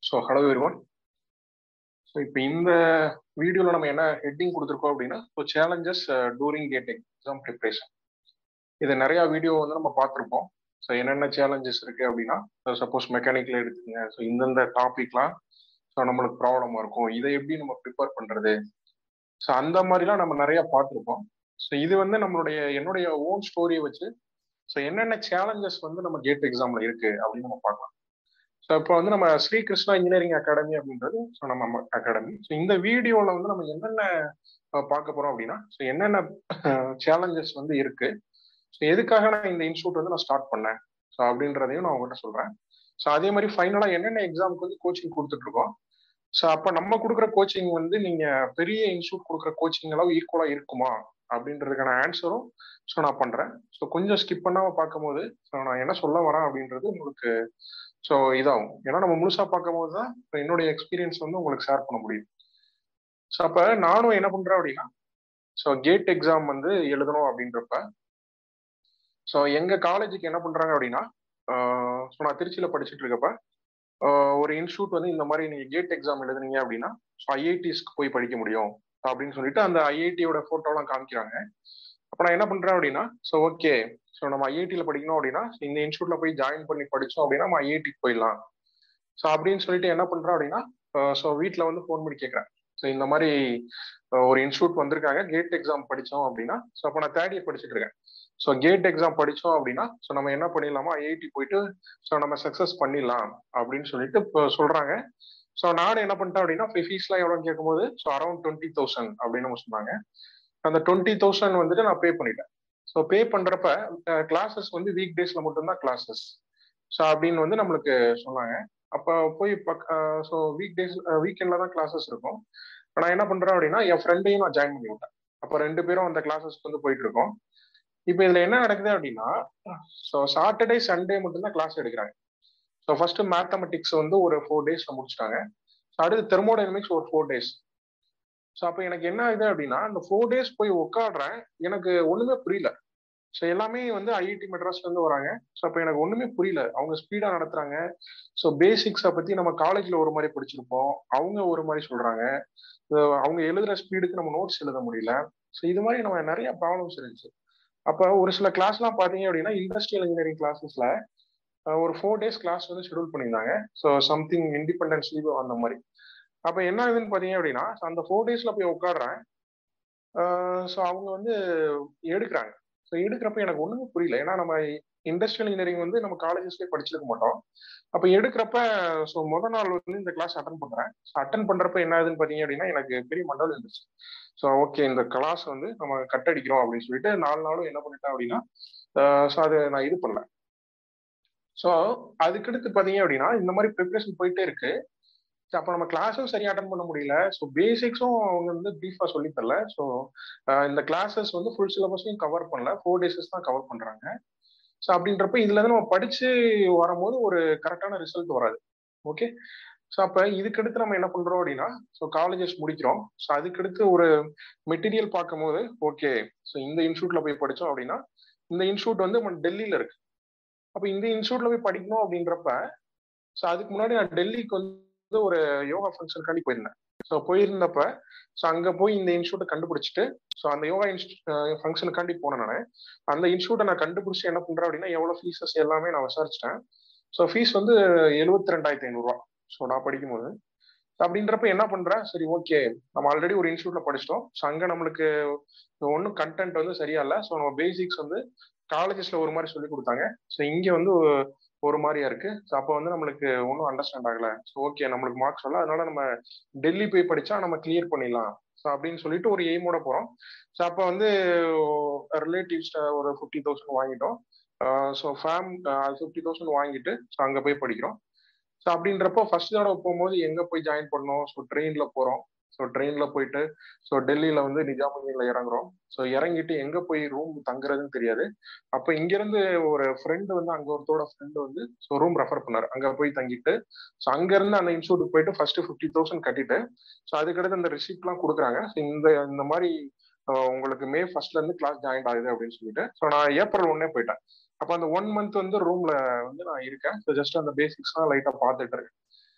so hello everyone so இப்போ இந்த வீடியோவில் நம்ம என்ன ஹெட்டிங் கொடுத்துருக்கோம் அப்படின்னா so challenges during GATE exam preparation இது நிறையா வீடியோ வந்து நம்ம பார்த்துருப்போம் ஸோ என்னென்ன சேலஞ்சஸ் இருக்குது அப்படின்னா சப்போஸ் மெக்கானிக்கல் எடுத்துக்கங்க ஸோ இந்தந்த டாபிக்லாம் ஸோ நம்மளுக்கு ப்ராப்ளமாக இருக்கும் இதை எப்படி நம்ம ப்ரிப்பேர் பண்ணுறது ஸோ அந்த மாதிரிலாம் நம்ம நிறையா பார்த்துருப்போம் ஸோ இது வந்து நம்மளுடைய என்னுடைய ஓன் ஸ்டோரியை வச்சு ஸோ என்னென்ன சேலஞ்சஸ் வந்து நம்ம கேட் எக்ஸாமில் இருக்குது அப்படின்னு நம்ம பார்க்கலாம் ஸோ இப்போ வந்து நம்ம ஸ்ரீ கிருஷ்ணா இன்ஜினியரிங் அகாடமி அப்படின்றது ஸோ நம்ம அகாடமி ஸோ இந்த வீடியோவில் வந்து நம்ம என்னென்ன பார்க்க போகிறோம் அப்படின்னா ஸோ என்னென்ன சேலஞ்சஸ் வந்து இருக்கு ஸோ எதுக்காக நான் இந்த இன்ஸ்டியூட் வந்து நான் ஸ்டார்ட் பண்ணேன் ஸோ அப்படின்றதையும் நான் உங்கள்கிட்ட சொல்கிறேன் ஸோ அதே மாதிரி ஃபைனலாக என்னென்ன எக்ஸாமுக்கு வந்து கோச்சிங் கொடுத்துட்ருக்கோம் ஸோ அப்போ நம்ம கொடுக்குற கோச்சிங் வந்து நீங்கள் பெரிய இன்ஸ்டியூட் கொடுக்குற கோச்சிங் அளவு ஈக்குவலாக இருக்குமா அப்படின்றதுக்கான ஆன்சரும் ஸோ நான் பண்ணுறேன் ஸோ கொஞ்சம் ஸ்கிப் பண்ணாமல் பார்க்கும்போது ஸோ நான் என்ன சொல்ல வரேன் அப்படின்றது உங்களுக்கு ஸோ இதாகும் ஏன்னா நம்ம முழுசாக பார்க்கும்போது தான் என்னுடைய எக்ஸ்பீரியன்ஸ் வந்து உங்களுக்கு ஷேர் பண்ண முடியும் ஸோ அப்போ நானும் என்ன பண்ணுறேன் அப்படின்னா ஸோ கேட் எக்ஸாம் வந்து எழுதணும் அப்படின்றப்ப ஸோ எங்கள் காலேஜுக்கு என்ன பண்ணுறாங்க அப்படின்னா ஸோ நான் திருச்சியில் படிச்சுட்டு இருக்கப்ப ஒரு இன்ஸ்டியூட் வந்து இந்த மாதிரி நீங்கள் கேட் எக்ஸாம் எழுதுனீங்க அப்படின்னா ஸோ ஐஐடிஸ்க்கு போய் படிக்க முடியும் அப்படின்னு சொல்லிட்டு அந்த ஐஐடியோட ஃபோட்டோலாம் காமிக்கிறாங்க அப்போ நான் என்ன பண்ணுறேன் அப்படின்னா ஸோ ஓகே ஸோ நம்ம ஐஐடியில் படிக்கணும் அப்படின்னா இந்த இன்ஸ்டியூட்ல போய் ஜாயின் பண்ணி படித்தோம் அப்படின்னா நம்ம ஐஐடிக்கு போயிடலாம் ஸோ அப்படின்னு சொல்லிட்டு என்ன பண்ணுறேன் அப்படின்னா ஸோ வீட்டில் வந்து ஃபோன் பண்ணி கேட்குறேன் ஸோ இந்த மாதிரி ஒரு இன்ஸ்டியூட் வந்திருக்காங்க கேட் எக்ஸாம் படித்தோம் அப்படின்னா ஸோ அப்போ நான் தேர்ட் இயர் படிச்சுட்டு இருக்கேன் ஸோ கேட் எக்ஸாம் படித்தோம் அப்படின்னா ஸோ நம்ம என்ன பண்ணிடலாமா ஐஐடி போயிட்டு ஸோ நம்ம சக்ஸஸ் பண்ணிடலாம் அப்படின்னு சொல்லிட்டு இப்போ சொல்கிறாங்க ஸோ நானும் என்ன பண்ணிட்டேன் அப்படின்னா ஃபீஸ்லாம் எவ்வளோன்னு கேட்கும்போது ஸோ அரௌண்ட் டுவெண்ட்டி தௌசண்ட் அப்படின்னு நம்ம சொன்னாங்க அந்த டுவெண்ட்டி தௌசண்ட் வந்துட்டு நான் பே பண்ணிட்டேன் ஸோ பே பண்ணுறப்ப கிளாஸஸ் வந்து வீக் டேஸில் மட்டும்தான் கிளாஸஸ் ஸோ அப்படின்னு வந்து நம்மளுக்கு சொன்னாங்க அப்போ போய் ஸோ வீக் டேஸ் வீக்கெண்டில் தான் கிளாஸஸ் இருக்கும் நான் என்ன பண்ணுறேன் அப்படின்னா என் ஃப்ரெண்டையும் நான் ஜாயின் பண்ணி விட்டேன் அப்போ ரெண்டு பேரும் அந்த கிளாஸஸ்க்கு வந்து போயிட்டு இருக்கோம் இப்போ இதில் என்ன நடக்குது அப்படின்னா ஸோ சாட்டர்டே சண்டே மட்டும்தான் கிளாஸ் எடுக்கிறாங்க ஸோ ஃபர்ஸ்ட் மேத்தமெட்டிக்ஸ் வந்து ஒரு ஃபோர் டேஸ்ல முடிச்சிட்டாங்க ஸோ அடுத்து தெர்மோடைனமிக்ஸ் ஒரு ஃபோர் டேஸ் ஸோ அப்போ எனக்கு என்ன ஆகுது அப்படின்னா இந்த ஃபோர் டேஸ் போய் உட்காடுறேன் எனக்கு ஒண்ணுமே புரியல ஸோ எல்லாமே வந்து ஐஐடி மெட்ராஸ்ல இருந்து வராங்க ஸோ அப்போ எனக்கு ஒண்ணுமே புரியல அவங்க ஸ்பீடா நடத்துறாங்க ஸோ பேசிக்ஸை பத்தி நம்ம காலேஜ்ல ஒரு மாதிரி படிச்சிருப்போம் அவங்க ஒரு மாதிரி சொல்றாங்க அவங்க எழுதுற ஸ்பீடுக்கு நம்ம நோட்ஸ் எழுத முடியல ஸோ இது மாதிரி நம்ம நிறைய ப்ராப்ளம்ஸ் இருந்துச்சு அப்போ ஒரு சில கிளாஸ்லாம் பார்த்தீங்க அப்படின்னா இண்டஸ்ட்ரியல் இன்ஜினியரிங் கிளாஸஸ்ல ஒரு ஃபோர் டேஸ் கிளாஸ் வந்து ஷெடியூல் பண்ணியிருந்தாங்க ஸோ சம்திங் இண்டிபெண்டன்ஸ் லீவ் அந்த மாதிரி அப்போ என்ன ஆகுதுன்னு பார்த்தீங்க அப்படின்னா அந்த ஃபோர் டேஸ்ல போய் உட்காடுறேன் ஸோ அவங்க வந்து எடுக்கிறாங்க ஸோ எடுக்கிறப்ப எனக்கு ஒன்றுமே புரியல ஏன்னா நம்ம இண்டஸ்ட்ரியல் இன்ஜினியரிங் வந்து நம்ம காலேஜஸ்லேயே படிச்சிருக்க மாட்டோம் அப்போ எடுக்கிறப்ப ஸோ முத நாள் வந்து இந்த கிளாஸ் அட்டன் பண்ணுறேன் ஸோ அட்டன் பண்ணுறப்ப என்ன ஆகுதுன்னு பார்த்தீங்க அப்படின்னா எனக்கு பெரிய மண்டல் இருந்துச்சு ஸோ ஓகே இந்த கிளாஸ் வந்து நம்ம கட் அடிக்கிறோம் அப்படின்னு சொல்லிட்டு நாலு நாளும் என்ன பண்ணிட்டேன் அப்படின்னா ஸோ அது நான் இது பண்ணல ஸோ அதுக்கடுத்து பார்த்தீங்க அப்படின்னா இந்த மாதிரி ப்ரிப்ரேஷன் போயிட்டே இருக்கு அப்போ நம்ம கிளாஸும் சரியாக அட்டன் பண்ண முடியல ஸோ பேசிக்ஸும் அவங்க வந்து ப்ரீஃபாக சொல்லி தரல ஸோ இந்த கிளாஸஸ் வந்து ஃபுல் சிலபஸையும் கவர் பண்ணல ஃபோர் டேஸஸ் தான் கவர் பண்ணுறாங்க ஸோ அப்படின்றப்ப இதுல இருந்து நம்ம படிச்சு வரும்போது ஒரு கரெக்டான ரிசல்ட் வராது ஓகே ஸோ அப்போ இதுக்கடுத்து நம்ம என்ன பண்றோம் அப்படின்னா ஸோ காலேஜஸ் முடிக்கிறோம் ஸோ அதுக்கடுத்து ஒரு மெட்டீரியல் பார்க்கும்போது ஓகே ஸோ இந்த இன்ஸ்டியூட்ல போய் படித்தோம் அப்படின்னா இந்த இன்ஸ்டியூட் வந்து நம்ம டெல்லியில இருக்கு அப்போ இந்த இன்ஸ்டியூட்ல போய் படிக்கணும் அப்படின்றப்ப ஸோ அதுக்கு முன்னாடி நான் டெல்லிக்கு வந்து ஒரு யோகா ஃபங்க்ஷனுக்காண்டி போயிருந்தேன் ஸோ போயிருந்தப்ப ஸோ அங்கே போய் இந்த இன்ஸ்டியூட்டை கண்டுபிடிச்சிட்டு ஸோ அந்த யோகா ஃபங்க்ஷனுக்காண்டி போனேன் நான் அந்த இன்ஸ்டியூட்டை நான் கண்டுபிடிச்சி என்ன பண்ணுறேன் அப்படின்னா எவ்வளோ ஃபீஸஸ் எல்லாமே நான் விசாரிச்சிட்டேன் ஸோ ஃபீஸ் வந்து எழுபத்தி ரெண்டாயிரத்தி ஐநூறுரூவா ஸோ நான் படிக்கும்போது அப்படின்றப்ப என்ன பண்றேன் சரி ஓகே நம்ம ஆல்ரெடி ஒரு இன்ஸ்டியூட்ல படிச்சிட்டோம் ஸோ அங்கே நம்மளுக்கு ஒன்றும் கண்டென்ட் வந்து சரியா இல்லை ஸோ நம்ம பேசிக்ஸ் வந்து காலேஜஸ்ல ஒரு மாதிரி சொல்லி கொடுத்தாங்க ஸோ இங்க வந்து ஒரு மாதிரியா இருக்கு ஸோ அப்போ வந்து நம்மளுக்கு ஒன்றும் அண்டர்ஸ்டாண்ட் ஆகல ஸோ ஓகே நம்மளுக்கு மார்க்ஸ் வரல அதனால நம்ம டெல்லி போய் படிச்சா நம்ம கிளியர் பண்ணிடலாம் ஸோ அப்படின்னு சொல்லிட்டு ஒரு எய்மோட போறோம் ஸோ அப்போ வந்து ரிலேட்டிவ்ஸ் ஒரு ஃபிஃப்டி தௌசண்ட் வாங்கிட்டோம் ஸோ ஃபேம் ஃபிஃப்டி தௌசண்ட் வாங்கிட்டு ஸோ அங்கே போய் படிக்கிறோம் ஸோ அப்படின்றப்போ ஃபர்ஸ்ட் தடவை போகும்போது எங்கே போய் ஜாயின் பண்ணோம் ஸோ ட்ரெயினில் போகிறோம் ஸோ ட்ரெயினில் போயிட்டு ஸோ டெல்லியில் வந்து நிஜாமுதீனில் இறங்குறோம் ஸோ இறங்கிட்டு எங்கே போய் ரூம் தங்குறதுன்னு தெரியாது அப்போ இங்கேருந்து ஒரு ஃப்ரெண்டு வந்து அங்கே ஒருத்தோட ஃப்ரெண்டு வந்து ஸோ ரூம் ரெஃபர் பண்ணார் அங்கே போய் தங்கிட்டு ஸோ அங்கேருந்து அந்த இன்ஸ்டியூட்டுக்கு போயிட்டு ஃபர்ஸ்ட் ஃபிஃப்டி தௌசண்ட் கட்டிட்டு ஸோ அதுக்கடுத்து அந்த ரிசிப்ட்லாம் கொடுக்குறாங்க ஸோ இந்த இந்த மாதிரி உங்களுக்கு மே ஃபர்ஸ்ட்ல இருந்து கிளாஸ் ஜாயின் ஆகுது அப்படின்னு சொல்லிட்டு ஸோ நான் ஏப்ரல் ஒன்னே போயிட்டேன் அப்போ அந்த ஒன் மந்த் வந்து ரூம்ல வந்து நான் இருக்கேன் ஸோ ஜஸ்ட் அந்த பேசிக்ஸ்லாம் லைட்டாக பார்த்துட்டு இருக்கேன்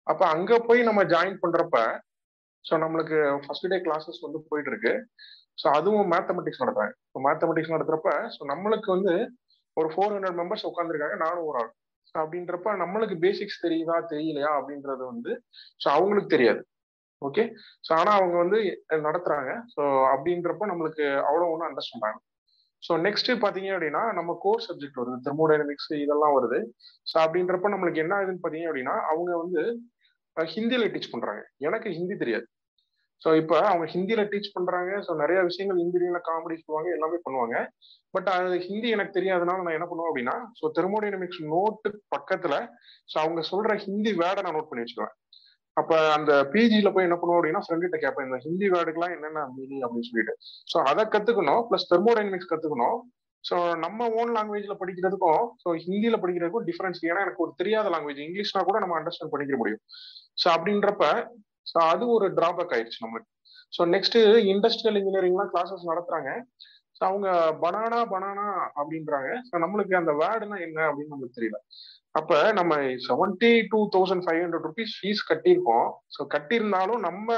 அப்ப அங்க போய் நம்ம ஜாயின் பண்றப்ப ஸோ நம்மளுக்கு ஃபர்ஸ்ட் டே கிளாஸஸ் வந்து போயிட்டு இருக்கு ஸோ அதுவும் மேத்தமெட்டிக்ஸ் நடத்துறாங்க ஸோ மேத்தமெட்டிக்ஸ் நடத்துறப்ப ஸோ நம்மளுக்கு வந்து ஒரு ஃபோர் ஹண்ட்ரட் மெம்பர்ஸ் உட்காந்துருக்காங்க நானும் ஒரு ஆள் ஸோ அப்படின்றப்ப நம்மளுக்கு பேசிக்ஸ் தெரியுதா தெரியலையா அப்படின்றது வந்து ஸோ அவங்களுக்கு தெரியாது ஓகே ஸோ ஆனால் அவங்க வந்து நடத்துறாங்க ஸோ அப்படின்றப்ப நம்மளுக்கு அவ்வளோ ஒன்றும் அண்டர்ஸ்டாண்ட் ஆகும் ஸோ நெக்ஸ்ட் பார்த்தீங்க அப்படின்னா நம்ம கோர் சப்ஜெக்ட் வருது தெர்மோடைனமிக்ஸ் இதெல்லாம் வருது ஸோ அப்படின்றப்ப நம்மளுக்கு என்ன ஆகுதுன்னு பார்த்தீங்க அப்படின்னா அவங்க வந்து ஹிந்தியில டீச் பண்றாங்க எனக்கு ஹிந்தி தெரியாது ஸோ இப்போ அவங்க ஹிந்தியில டீச் பண்றாங்க ஸோ நிறைய விஷயங்கள் ஹிந்தியில காமெடி சொல்லுவாங்க எல்லாமே பண்ணுவாங்க பட் அது ஹிந்தி எனக்கு தெரியாதனால நான் என்ன பண்ணுவேன் அப்படின்னா ஸோ தெர்மோடைனமிக்ஸ் நோட்டு பக்கத்துல ஸோ அவங்க சொல்ற ஹிந்தி வேர்டை நான் நோட் பண்ணி வச்சுக்குவேன் அப்ப அந்த பிஜில போய் என்ன பண்ணுவோம் அப்படின்னா ஃப்ரெண்ட் கிட்ட கேட்பேன் இந்த ஹிந்தி வேர்டுக்கெல்லாம் என்னென்ன மீனிங் அப்படின்னு சொல்லிட்டு ஸோ அதை கத்துக்கணும் பிளஸ் தெர்மோடைனமிக்ஸ் கத்துக்கணும் ஸோ நம்ம ஓன் லாங்குவேஜ்ல படிக்கிறதுக்கும் ஸோ ஹிந்தியில படிக்கிறதுக்கும் டிஃபரன்ஸ் ஏன்னா எனக்கு ஒரு தெரியாத லாங்குவேஜ் இங்கிலீஷ்னா கூட நம்ம அண்டர்ஸ்டாண்ட் பண்ணிக்க முடியும் ஸோ அப்படின்றப்ப ஸோ அது ஒரு டிராபேக் ஆயிடுச்சு நம்மளுக்கு ஸோ நெக்ஸ்ட் இண்டஸ்ட்ரியல் இன்ஜினியரிங்லாம் கிளாஸஸ் நடத்துறாங்க ஸோ அவங்க பனானா பனானா அப்படின்றாங்க ஸோ நம்மளுக்கு அந்த வேர்டுனா என்ன அப்படின்னு நம்மளுக்கு தெரியல அப்ப நம்ம seventy two thousand five hundred rupees fees கட்டியிருக்கோம் ஸோ கட்டியிருந்தாலும் நம்ம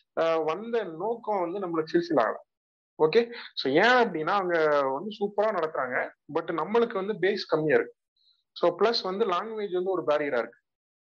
வந்த நோக்கம் வந்து நம்மளுக்கு சில்சில் ஆகல ஓகே ஸோ ஏன் அப்படின்னா அவங்க வந்து சூப்பரா நடத்துறாங்க பட் நம்மளுக்கு வந்து பேஸ் கம்மியா இருக்கு ஸோ பிளஸ் வந்து லாங்குவேஜ் வந்து ஒரு பேரியரா இருக்கு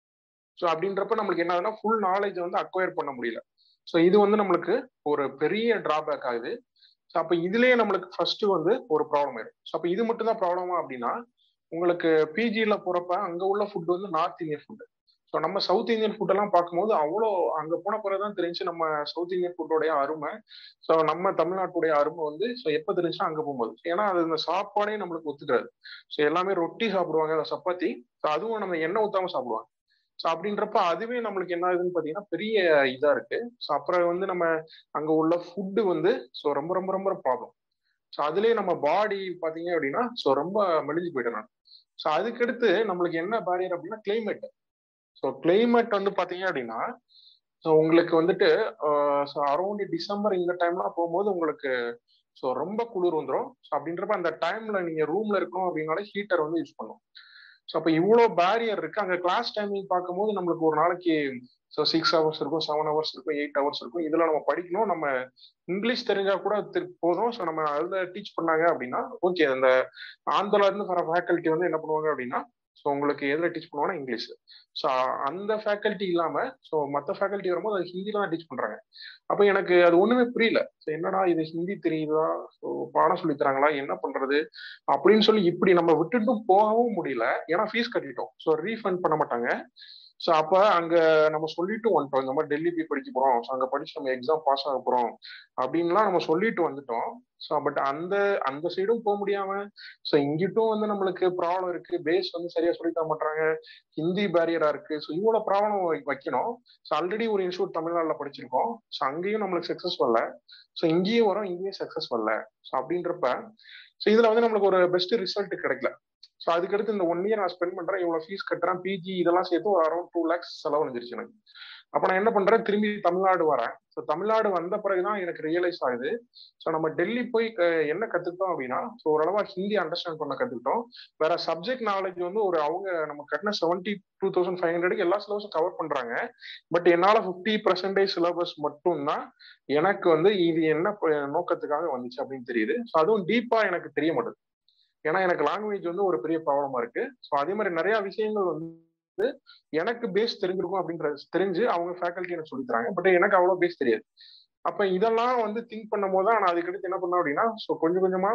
ஸோ அப்படின்றப்ப நம்மளுக்கு என்ன ஆகுதுன்னா ஃபுல் நாலேஜ் வந்து அக்வயர் பண்ண முடியல ஸோ இது வந்து நம்மளுக்கு ஒரு பெரிய டிராபேக் ஆகுது ஸோ அப்போ இதுலயே நம்மளுக்கு ஃபர்ஸ்ட் வந்து ஒரு ப்ராப்ளம் ஆயிடும் ஸோ அப்போ இது மட்டும் தான் ப்ராப்ளமா அப்படின்னா உங்களுக்கு பிஜியில போறப்ப அங்க உள்ள ஃபுட் வந்து நார்த் இந்தியன் ஃபுட் ஸோ நம்ம சவுத் இந்தியன் ஃபுட் எல்லாம் பார்க்கும்போது அவ்வளோ அங்க போன பிறகுதான் தெரிஞ்சு நம்ம சவுத் இந்தியன் ஃபுட்டோடைய அருமை ஸோ நம்ம தமிழ்நாட்டுடைய அருமை வந்து ஸோ எப்போ தெரிஞ்சா அங்க போகும்போது ஏன்னா அது இந்த சாப்பாடே நம்மளுக்கு ஒத்துக்கிறாது ஸோ எல்லாமே ரொட்டி சாப்பிடுவாங்க சப்பாத்தி ஸோ அதுவும் நம்ம எண்ணெய் ஊத்தாம சாப்பிடுவாங்க ஸோ அப்படின்றப்ப அதுவே நம்மளுக்கு என்ன ஆகுதுன்னு பார்த்தீங்கன்னா பெரிய இதா இருக்கு ஸோ அப்புறம் வந்து நம்ம அங்க உள்ள ஃபுட்டு வந்து ஸோ ரொம்ப ரொம்ப ரொம்ப ப்ராப்ளம் ஸோ அதுலேயே நம்ம பாடி பார்த்தீங்க அப்படின்னா ஸோ ரொம்ப மெலிஞ்சு போயிட்டேன் நான் ஸோ அதுக்கடுத்து நம்மளுக்கு என்ன பேரியர் அப்படின்னா கிளைமேட் ஸோ கிளைமேட் வந்து பார்த்தீங்க அப்படின்னா ஸோ உங்களுக்கு வந்துட்டு ஸோ அரௌண்ட் டிசம்பர் இந்த டைம்லாம் போகும்போது உங்களுக்கு ஸோ ரொம்ப குளிர் வந்துடும் ஸோ அப்படின்றப்ப அந்த டைம்ல நீங்க ரூம்ல இருக்கணும் அப்படின்னாலே ஹீட்டர் வந்து யூஸ் பண்ணும் ஸோ அப்போ இவ்வளோ பேரியர் இருக்கு அங்கே கிளாஸ் டைமிங் பார்க்கும்போது நம்மளுக்கு ஒரு நாளைக்கு ஸோ சிக்ஸ் ஹவர்ஸ் இருக்கும் செவன் ஹவர்ஸ் இருக்கும் எயிட் ஹவர்ஸ் இருக்கும் இதில் நம்ம படிக்கணும் நம்ம இங்கிலீஷ் தெரிஞ்சா கூட போதும் ஸோ நம்ம அதில் டீச் பண்ணாங்க அப்படின்னா ஓகே அந்த ஆந்திரால இருந்து வர ஃபேக்கல்ட்டி வந்து என்ன பண்ணுவாங்க அப்படின்னா ஸோ உங்களுக்கு எதில் டீச் பண்ணுவாங்கன்னா இங்கிலீஷ் ஸோ அந்த ஃபேக்கல்ட்டி இல்லாமல் ஸோ மற்ற ஃபேக்கல்ட்டி வரும்போது அது ஹிந்தியில தான் டீச் பண்ணுறாங்க அப்போ எனக்கு அது ஒன்றுமே புரியல ஸோ என்னடா இது ஹிந்தி தெரியுதா ஸோ பாடம் சொல்லி தராங்களா என்ன பண்ணுறது அப்படின்னு சொல்லி இப்படி நம்ம விட்டுட்டும் போகவும் முடியல ஏன்னா ஃபீஸ் கட்டிட்டோம் ஸோ ரீஃபண்ட் பண்ண மாட்டாங்க ஸோ அப்போ அங்கே நம்ம சொல்லிட்டு வந்துட்டோம் இந்த மாதிரி டெல்லி போய் படிக்க போகிறோம் ஸோ அங்கே படிச்சு நம்ம எக்ஸாம் பாஸ் ஆக போகிறோம் அப்படின்லாம் நம்ம சொல்லிட்டு வந்துட்டோம் ஸோ பட் அந்த அந்த சைடும் போக முடியாம ஸோ இங்கிட்டும் வந்து நம்மளுக்கு ப்ராப்ளம் இருக்கு பேஸ் வந்து சரியா சொல்லி தர மாட்டாங்க ஹிந்தி பேரியரா இருக்கு ஸோ இவ்வளோ ப்ராப்ளம் வைக்கணும் ஸோ ஆல்ரெடி ஒரு இன்ஸ்டியூட் தமிழ்நாட்டில் படிச்சிருக்கோம் ஸோ அங்கேயும் நம்மளுக்கு சக்ஸஸ் வரல ஸோ இங்கேயும் வரும் இங்கேயும் சக்ஸஸ் வரல ஸோ அப்படின்றப்ப ஸோ இதுல வந்து நம்மளுக்கு ஒரு பெஸ்ட் ரிசல்ட் கிடைக்கல ஸோ அதுக்கடுத்து இந்த ஒன் இயர் நான் ஸ்பெண்ட் பண்றேன் இவ்வளவு ஃபீஸ் கட்டுறேன் பிஜி இதெல்லாம் சேர்த்து ஒரு அரௌண்ட் டூ லேக்ஸ் செலவழிஞ்சிருச்சு எனக்கு அப்ப நான் என்ன பண்றேன் திரும்பி தமிழ்நாடு வரேன் ஸோ தமிழ்நாடு வந்த பிறகுதான் எனக்கு ரியலைஸ் ஆகுது ஸோ நம்ம டெல்லி போய் என்ன கத்துக்கிட்டோம் அப்படின்னா ஸோ ஓரளவா ஹிந்தி அண்டர்ஸ்டாண்ட் பண்ண கத்துக்கிட்டோம் வேற சப்ஜெக்ட் நாலேஜ் வந்து ஒரு அவங்க நம்ம கட்டின செவன்டி டூ தௌசண்ட் ஃபைவ் ஹண்ட்ரடுக்கு எல்லா சிலபஸும் கவர் பண்றாங்க பட் என்னால ஃபிஃப்டி பர்சன்டேஜ் சிலபஸ் மட்டும்தான் எனக்கு வந்து இது என்ன நோக்கத்துக்காக வந்துச்சு அப்படின்னு தெரியுது ஸோ அதுவும் டீப்பா எனக்கு தெரிய மாட்டேது ஏன்னா எனக்கு லாங்குவேஜ் வந்து ஒரு பெரிய ப்ராப்ளமா இருக்கு ஸோ அதே மாதிரி நிறைய விஷயங்கள் வந்து எனக்கு பேஸ் தெரிஞ்சிருக்கும் அப்படின்றது தெரிஞ்சு அவங்க ஃபேக்கல்ட்டி எனக்கு சொல்லி தராங்க பட் எனக்கு அவ்வளோ பேஸ் தெரியாது அப்ப இதெல்லாம் வந்து திங்க் பண்ணும் போது நான் அதுக்கடுத்து என்ன பண்ணேன் அப்படின்னா ஸோ கொஞ்சம் கொஞ்சமா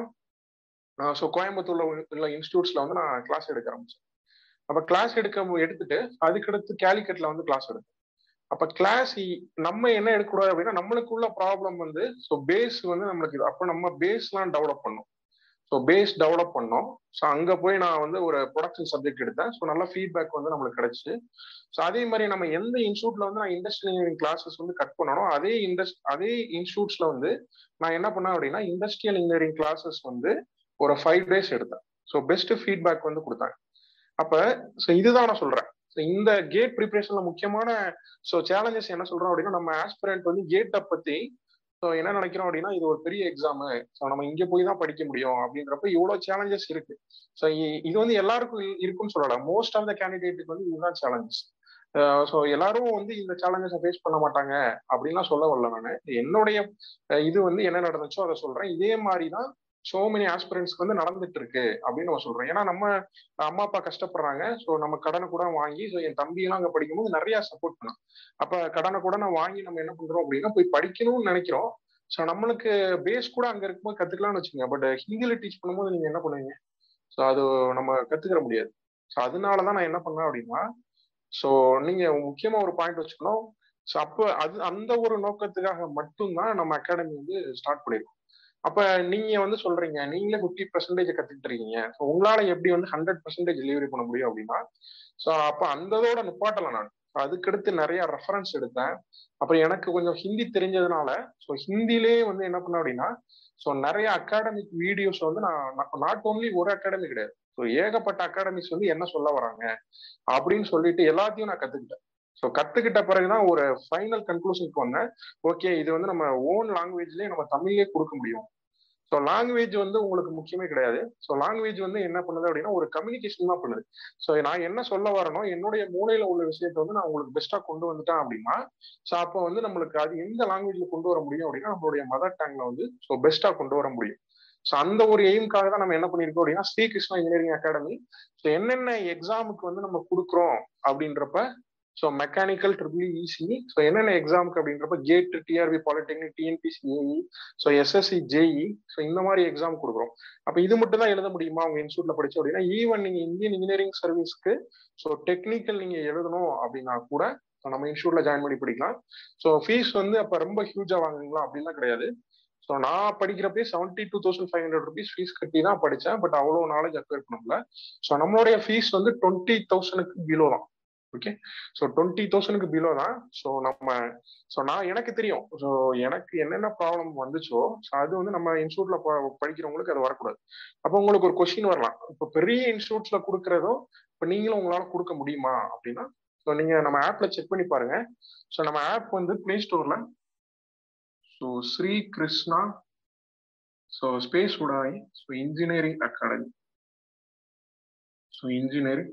ஸோ கோயம்புத்தூர்ல உள்ள இன்ஸ்டியூட்ஸ்ல வந்து நான் கிளாஸ் எடுக்க ஆரம்பிச்சேன் அப்ப கிளாஸ் எடுக்க எடுத்துட்டு அதுக்கடுத்து கேலிக்கட்ல வந்து கிளாஸ் எடுத்தேன் அப்ப கிளாஸ் நம்ம என்ன எடுக்கக்கூடாது அப்படின்னா நம்மளுக்குள்ள ப்ராப்ளம் வந்து ஸோ பேஸ் வந்து நம்மளுக்கு இது அப்போ நம்ம பேஸ்லாம் டெவலப் பண்ணும் ஸோ பேஸ் டெவலப் பண்ணோம் ஸோ அங்கே போய் நான் வந்து ஒரு ப்ரொடக்ஷன் சப்ஜெக்ட் எடுத்தேன் ஸோ நல்ல ஃபீட்பேக் வந்து நம்மளுக்கு கிடைச்சு ஸோ அதே மாதிரி நம்ம எந்த இன்ஸ்டியூட்ல வந்து நான் இண்டஸ்ட்ரியல் இன்ஜினியரிங் கிளாஸஸ் வந்து கட் பண்ணணும் அதே இண்டஸ்ட் அதே இன்ஸ்டியூட்ஸ்ல வந்து நான் என்ன பண்ணேன் அப்படின்னா இண்டஸ்ட்ரியல் இன்ஜினியரிங் கிளாஸஸ் வந்து ஒரு ஃபைவ் டேஸ் எடுத்தேன் ஸோ பெஸ்ட் ஃபீட்பேக் வந்து கொடுத்தாங்க அப்ப ஸோ இதுதான் நான் சொல்றேன் ஸோ இந்த கேட் ப்ரிப்பரேஷன்ல முக்கியமான ஸோ சேலஞ்சஸ் என்ன சொல்றோம் அப்படின்னா நம்ம ஆஸ்பிரண்ட் வந்து கேட்டை பத்தி ஸோ என்ன நினைக்கிறோம் அப்படின்னா இது ஒரு பெரிய எக்ஸாமு ஸோ நம்ம இங்கே போய் தான் படிக்க முடியும் அப்படின்றப்ப இவ்வளோ சேலஞ்சஸ் இருக்கு ஸோ இது வந்து எல்லாருக்கும் இருக்குன்னு சொல்லலாம் மோஸ்ட் ஆஃப் த கேண்டிடேட்டுக்கு வந்து இதுதான் சேலஞ்சஸ் ஸோ எல்லாரும் வந்து இந்த சேலஞ்சஸை ஃபேஸ் பண்ண மாட்டாங்க அப்படின்லாம் சொல்ல வரல நான் என்னுடைய இது வந்து என்ன நடந்துச்சோ அதை சொல்றேன் இதே மாதிரி தான் சோ மெனி ஆஸ்பிரன்ஸ்க்கு வந்து நடந்துட்டு இருக்கு அப்படின்னு நம்ம சொல்றோம் ஏன்னா நம்ம அம்மா அப்பா கஷ்டப்படுறாங்க ஸோ நம்ம கடனை கூட வாங்கி ஸோ என் தம்பியெல்லாம் அங்கே படிக்கும்போது நிறைய சப்போர்ட் பண்ணோம் அப்ப கடனை கூட நான் வாங்கி நம்ம என்ன பண்றோம் அப்படின்னா போய் படிக்கணும்னு நினைக்கிறோம் ஸோ நம்மளுக்கு பேஸ் கூட அங்க இருக்கும்போது கத்துக்கலாம்னு வச்சுக்கோங்க பட் ஹிந்தியில டீச் பண்ணும்போது நீங்க என்ன பண்ணுவீங்க ஸோ அது நம்ம கத்துக்கிற முடியாது ஸோ அதனாலதான் நான் என்ன பண்ணேன் அப்படின்னா ஸோ நீங்க முக்கியமா ஒரு பாயிண்ட் வச்சுக்கணும் ஸோ அப்போ அது அந்த ஒரு நோக்கத்துக்காக மட்டும்தான் நம்ம அகாடமி வந்து ஸ்டார்ட் பண்ணிருக்கோம் அப்ப நீங்க வந்து சொல்றீங்க நீங்களே ஃபிஃப்டி பர்சன்டேஜ் கத்துக்கிட்டு இருக்கீங்க ஸோ உங்களால எப்படி வந்து ஹண்ட்ரட் பர்சன்டேஜ் டெலிவரி பண்ண முடியும் அப்படின்னா ஸோ அப்ப அந்ததோட நிப்பாட்டல நான் அதுக்கடுத்து நிறைய ரெஃபரன்ஸ் எடுத்தேன் அப்புறம் எனக்கு கொஞ்சம் ஹிந்தி தெரிஞ்சதுனால ஸோ ஹிந்திலே வந்து என்ன பண்ண அப்படின்னா ஸோ நிறைய அகாடமிக் வீடியோஸ் வந்து நான் நாட் ஓன்லி ஒரு அகாடமி கிடையாது ஸோ ஏகப்பட்ட அகாடமிக்ஸ் வந்து என்ன சொல்ல வராங்க அப்படின்னு சொல்லிட்டு எல்லாத்தையும் நான் கத்துக்கிட்டேன் ஸோ கத்துக்கிட்ட பிறகுதான் ஒரு ஃபைனல் கன்க்ளூஷனுக்கு வந்தேன் ஓகே இது வந்து நம்ம ஓன் லாங்குவேஜ்லயே நம்ம தமிழ்லயே கொடுக்க முடியும் ஸோ லாங்குவேஜ் வந்து உங்களுக்கு முக்கியமே கிடையாது ஸோ லாங்குவேஜ் வந்து என்ன பண்ணுது அப்படின்னா ஒரு கம்யூனிகேஷன் தான் பண்ணுது ஸோ நான் என்ன சொல்ல வரணும் என்னுடைய மூளையில உள்ள விஷயத்த வந்து நான் உங்களுக்கு பெஸ்டா கொண்டு வந்துட்டேன் அப்படின்னா ஸோ அப்போ வந்து நம்மளுக்கு அது எந்த லாங்குவேஜ்ல கொண்டு வர முடியும் அப்படின்னா நம்மளுடைய மதர் டங்ல வந்து ஸோ பெஸ்டா கொண்டு வர முடியும் ஸோ அந்த ஒரு எய்ம்காக தான் நம்ம என்ன பண்ணிருக்கோம் அப்படின்னா Sri Krishna engineering academy so என்னென்ன எக்ஸாமுக்கு வந்து நம்ம கொடுக்குறோம் அப்படின்றப்ப so mechanical triple EC so என்னென்ன எக்ஸாமுக்கு அப்படின்றப்ப GATE TRB polytechnic TNPSC AE so SSC JE so இந்த மாதிரி எக்ஸாம் கொடுக்குறோம் அப்போ இது மட்டும் தான் எழுத முடியுமா உங்க இன்ஸ்டியூட்ல படிச்சு அப்படின்னா ஈவன் நீங்க இந்தியன் இன்ஜினியரிங் சர்வீஸ்க்கு ஸோ டெக்னிக்கல் நீங்க எழுதணும் அப்படின்னா கூட நம்ம இன்ஸ்டியூட்ல ஜாயின் பண்ணி படிக்கலாம் ஸோ ஃபீஸ் வந்து அப்போ ரொம்ப ஹியூஜா வாங்குங்களா அப்படின்லாம் கிடையாது ஸோ நான் படிக்கிறப்பே seventy two thousand five hundred rupees fees கட்டி தான் படித்தேன் பட் அவ்வளோ நாலேஜ் அக்வயர் பண்ணல ஸோ நம்மளுடைய ஃபீஸ் வந்து டுவெண்ட்டி தௌசண்ட்க்கு பிலோ தான் ஓகே ஸோ டுவெண்ட்டி தௌசண்ட்க்கு பிலோ தான் ஸோ நம்ம ஸோ நான் எனக்கு தெரியும் ஸோ எனக்கு என்னென்ன ப்ராப்ளம் வந்துச்சோ ஸோ அது வந்து நம்ம இன்ஸ்டியூட்ல படிக்கிறவங்களுக்கு அது வரக்கூடாது அப்போ உங்களுக்கு ஒரு கொஸ்டின் வரலாம் இப்போ பெரிய இன்ஸ்டியூட்ஸ்ல கொடுக்குறதோ இப்போ நீங்களும் உங்களால கொடுக்க முடியுமா அப்படின்னா ஸோ நீங்க நம்ம ஆப்ல செக் பண்ணி பாருங்க ஸோ நம்ம ஆப் வந்து பிளே ஸ்டோர்ல so Sri Krishna so space உடாய் so engineering academy so engineering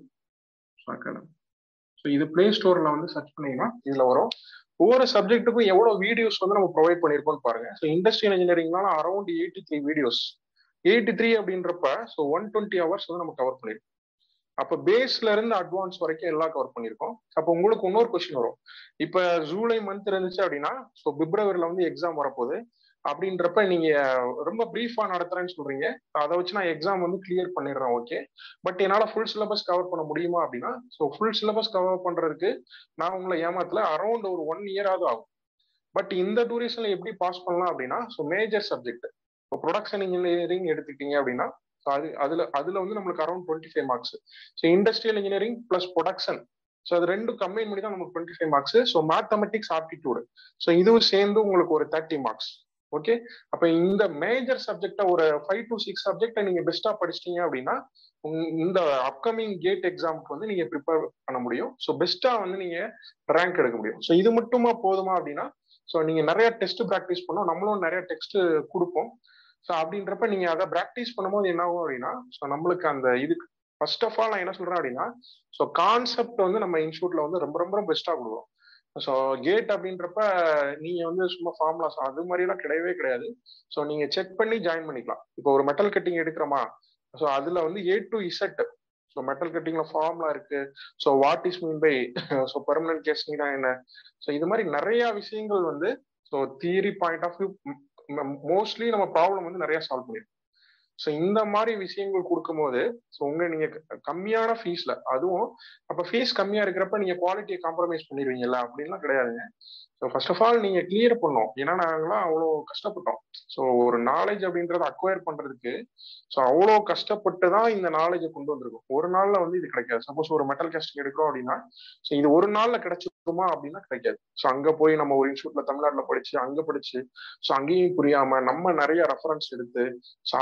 academy so இது பிளே ஸ்டோர்ல வந்து சர்ச் பண்ணீங்கன்னா இதுல வரும் ஒவ்வொரு சப்ஜெக்ட்டுக்கும் எவ்வளவு வீடியோஸ் வந்து நம்ம ப்ரொவைட் பண்ணியிருக்கோம்னு பாருங்க ஸோ இண்டஸ்ட்ரியல் இன்ஜினியரிங்னால around eighty three videos eighty three அப்படின்றப்ப ஸோ ஒன் டுவெண்ட்டி ஹவர்ஸ் வந்து நம்ம கவர் பண்ணிருக்கோம் அப்ப பேஸ்ல இருந்து அட்வான்ஸ் வரைக்கும் எல்லாம் கவர் பண்ணிருக்கோம் அப்போ உங்களுக்கு இன்னொரு கொஸ்டின் வரும் இப்ப ஜூலை மந்த் இருந்துச்சு அப்படின்னா ஸோ பிப்ரவரியில வந்து எக்ஸாம் வரப்போகுது அப்படின்றப்ப நீங்க ரொம்ப பிரீஃபா நடத்துறேன்னு சொல்றீங்க அதை வச்சு நான் எக்ஸாம் வந்து கிளியர் பண்ணிடுறேன் ஓகே பட் என்னால ஃபுல் சிலபஸ் கவர் பண்ண முடியுமா அப்படின்னா ஸோ ஃபுல் சிலபஸ் கவர் பண்றதுக்கு நான் உங்களை ஏமாத்துல அரௌண்ட் ஒரு ஒன் இயராவது ஆகும் பட் இந்த டூரேஷன்ல எப்படி பாஸ் பண்ணலாம் அப்படின்னா ஸோ மேஜர் சப்ஜெக்ட் இப்போ ப்ரொடக்ஷன் இன்ஜினியரிங் எடுத்துக்கிட்டீங்க அப்படின்னா ஸோ அது அதுல அதுல வந்து நம்மளுக்கு around twenty five marks so industrial engineering plus production so அது ரெண்டும் கம்பைன் பண்ணி தான் நமக்கு twenty five marks so mathematics aptitude so இதுவும் சேர்ந்து உங்களுக்கு ஒரு தேர்ட்டி மார்க்ஸ் ஓகே அப்ப இந்த மேஜர் சப்ஜெக்ட ஒரு ஃபைவ் டு சிக்ஸ் சப்ஜெக்ட நீங்க பெஸ்டா படிச்சிட்டீங்க அப்படின்னா இந்த அப்கமிங் கேட் எக்ஸாமுக்கு வந்து நீங்க ப்ரிப்பேர் பண்ண முடியும் ஸோ பெஸ்டா வந்து நீங்க ரேங்க் எடுக்க முடியும் ஸோ இது மட்டுமா போதுமா அப்படின்னா ஸோ நீங்க நிறைய டெஸ்ட் ப்ராக்டிஸ் பண்ணோம் நம்மளும் நிறைய டெஸ்ட் கொடுப்போம் ஸோ அப்படின்றப்ப நீங்க அதை ப்ராக்டிஸ் பண்ணும்போது என்ன ஆகும் அப்படின்னா ஸோ நம்மளுக்கு அந்த இதுக்கு ஃபர்ஸ்ட் ஆஃப் ஆல் நான் என்ன சொல்றேன் அப்படின்னா ஸோ கான்செப்ட் வந்து நம்ம இன்ஸ்டியூட்ல வந்து ரொம்ப ரொம்ப பெஸ்டா கொடுக்குறோம் ஸோ கேட் அப்படின்றப்ப நீங்க வந்து சும்மா ஃபார்முலாஸ் அது மாதிரி எல்லாம் கிடையவே கிடையாது ஸோ நீங்க செக் பண்ணி ஜாயின் பண்ணிக்கலாம் இப்போ ஒரு மெட்டல் கட்டிங் எடுக்கிறோமா ஸோ அதுல வந்து A to Z so metal கட்டிங்ல ஃபார்முலா இருக்கு so what is mean by so permanent கேஸ்டிங்னா என்ன ஸோ இது மாதிரி நிறைய விஷயங்கள் வந்து so theory point of view mostly நம்ம ப்ராப்ளம் வந்து நிறைய சால்வ் பண்ணிருக்கோம் ஸோ இந்த மாதிரி விஷயங்கள் கொடுக்கும்போது ஸோ உங்க நீங்க கம்மியான ஃபீஸ்ல அதுவும் அப்ப ஃபீஸ் கம்மியா இருக்கிறப்ப நீங்க குவாலிட்டியை காம்ப்ரமைஸ் பண்ணிடுவீங்கல்ல அப்படின்லாம் கிடையாதுங்க ஸோ ஃபர்ஸ்ட் ஆஃப் ஆல் நீங்க கிளியர் பண்ணோம் ஏன்னா நாங்களாம் அவ்வளோ கஷ்டப்பட்டோம் ஸோ ஒரு நாலேஜ் அப்படின்றத அக்வயர் பண்றதுக்கு ஸோ அவ்வளோ கஷ்டப்பட்டு தான் இந்த நாலேஜை கொண்டு வந்திருக்கும் ஒரு நாள்ல வந்து இது கிடைக்காது சப்போஸ் ஒரு மெட்டல் கேஸ்டிங் எடுக்கிறோம் அப்படின்னா ஸோ இது ஒரு நாள்ல கிடைச்சிருக்குமா அப்படின்னா கிடைக்காது ஸோ அங்க போய் நம்ம ஒரு இன்ஸ்டியூட்ல தமிழ்நாட்டில் படிச்சு அங்க படிச்சு ஸோ அங்கேயும் புரியாம நம்ம நிறைய ரெஃபரன்ஸ் எடுத்து ஸோ அதுக்கு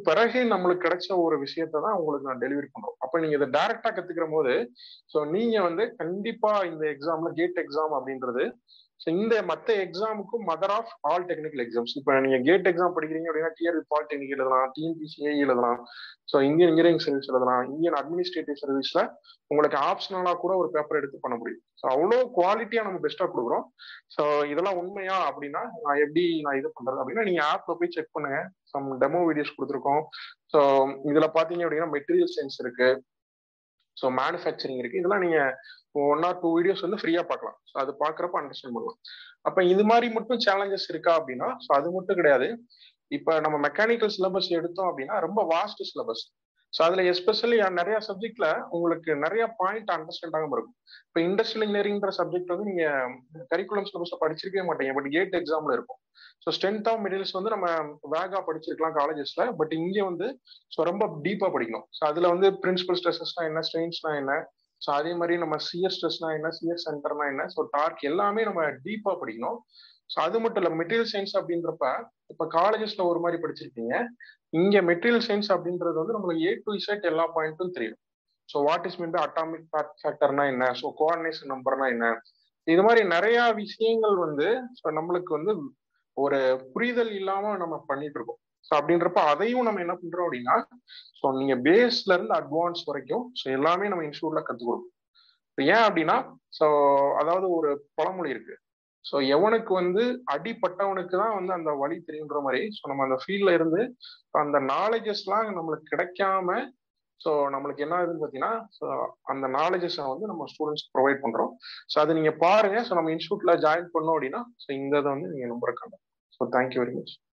பிறகு நம்மளுக்கு கிடைச்ச ஒரு விஷயத்த தான் உங்களுக்கு நான் டெலிவரி பண்றோம் அப்ப நீங்க இதை டைரக்டா கத்துக்கிற போது ஸோ நீங்க வந்து கண்டிப்பா இந்த எக்ஸாம்ல கேட் எக்ஸாம் அப்படின்றது ஸோ இந்த மற்ற எக்ஸாமுக்கும் mother of all technical exams இப்போ நீங்க கேட் எக்ஸாம் படிக்கிறீங்க அப்படின்னா டிஆர்பி பாலிடெக்னிக் எழுதலாம் டிஎன்பிசிஏ எழுதலாம் ஸோ இந்தியன் இன்ஜினியரிங் சர்வீஸ் எழுதலாம் இந்தியன் அட்மினிஸ்ட்ரேட்டிவ் சர்வீஸ்ல உங்களுக்கு ஆப்ஷனலா கூட ஒரு பேப்பர் எடுத்து பண்ண முடியும் ஸோ அவ்வளோ குவாலிட்டியா நம்ம பெஸ்டா கொடுக்குறோம் ஸோ இதெல்லாம் உண்மையா அப்படின்னா நான் எப்படி நான் இது பண்றது அப்படின்னா நீங்க ஆப்ல போய் செக் பண்ணுங்க சம் டெமோ வீடியோஸ் கொடுத்துருக்கோம் ஸோ இதுல பாத்தீங்க அப்படின்னா மெட்டீரியல் சயின்ஸ் இருக்கு ஸோ மேனுஃபேக்சரிங் இருக்கு இதெல்லாம் நீங்க ஒன் ஆர் டூ வீடியோஸ் வந்து ஃப்ரீயா பார்க்கலாம் ஸோ அது பாக்குறப்ப அண்டர்ஸ்டாண்ட் பண்ணலாம் அப்ப இது மாதிரி மட்டும் சேலஞ்சஸ் இருக்கா அப்படின்னா ஸோ அது மட்டும் கிடையாது இப்ப நம்ம மெக்கானிக்கல் சிலபஸ் எடுத்தோம் அப்படின்னா ரொம்ப வாஸ்ட் சிலபஸ் ஸோ அதுல எஸ்பெஷலி நிறைய சப்ஜெக்ட்ல உங்களுக்கு நிறைய பாயிண்ட் அண்டர்ஸ்டாண்ட் ஆகாம இருக்கும் இப்போ இண்டஸ்ட்ரியல் இன்ஜினியரிங்ன்ற சப்ஜெக்ட் வந்து நீங்க கரிக்குலம் சிலபஸ் படிச்சிருக்கவே மாட்டீங்க பட் கேட் எக்ஸாம்ல இருக்கும் ஸோ ஸ்ட்ரென்த் ஆஃப் மெட்டீரியல்ஸ் வந்து நம்ம வேகா படிச்சிருக்கலாம் காலேஜஸ்ல பட் இங்கே வந்து ஸோ ரொம்ப டீப்பா படிக்கணும் ஸோ அதுல வந்து பிரின்சிபல் ஸ்ட்ரெஸஸ்னா என்ன ஸ்ட்ரெயின்ஸ்னா என்ன ஸோ அதே மாதிரி நம்ம சிஎஸ் ஸ்ட்ரெஸ்னா என்ன சிஎஸ் சென்டர்னா என்ன ஸோ டார்க் எல்லாமே நம்ம டீப்பா படிக்கணும் ஸோ அது மட்டும் இல்லை மெட்டீரியல் சயின்ஸ் அப்படின்றப்ப இப்போ காலேஜஸ்ல ஒரு மாதிரி படிச்சிருக்கீங்க இங்க மெட்டீரியல் சயின்ஸ் அப்படின்றது வந்து நம்மளுக்கு ஏ டு இசட் எல்லா பாயிண்ட்டும் தெரியும் so what is mean atomic ஃபேக்டர்னா என்ன ஸோ கோஆர்டினேஷன் நம்பர்னா என்ன இது மாதிரி நிறைய விஷயங்கள் வந்து ஸோ நம்மளுக்கு வந்து ஒரு புரிதல் இல்லாம நம்ம பண்ணிட்டு இருக்கோம் ஸோ அப்படின்றப்ப அதையும் நம்ம என்ன பண்றோம் அப்படின்னா ஸோ நீங்க பேஸ்ல இருந்து அட்வான்ஸ் வரைக்கும் ஸோ எல்லாமே நம்ம இன்ஸ்டியூட்ல கற்றுக் கொடுப்போம் ஏன் அப்படின்னா ஸோ அதாவது ஒரு பழமொழி இருக்கு ஸோ எவனுக்கு வந்து அடிப்பட்டவனுக்கு தான் வந்து அந்த வழி தெரியுன்ற மாதிரி ஸோ நம்ம அந்த ஃபீல்ட்ல இருந்து அந்த நாலேஜஸ்லாம் நம்மளுக்கு கிடைக்காம ஸோ நம்மளுக்கு என்ன ஆகுதுன்னு பார்த்தீங்கன்னா ஸோ அந்த நாலேஜஸை வந்து நம்ம ஸ்டூடெண்ட்ஸ் ப்ரொவைட் பண்ணுறோம் ஸோ அதை நீங்கள் பாருங்க ஸோ நம்ம இன்ஸ்டியூட்ல ஜாயின் பண்ணோம் அப்படின்னா ஸோ இந்த இதை வந்து நீங்கள் நம்பர் இருக்காங்க ஸோ தேங்க்யூ வெரி மச்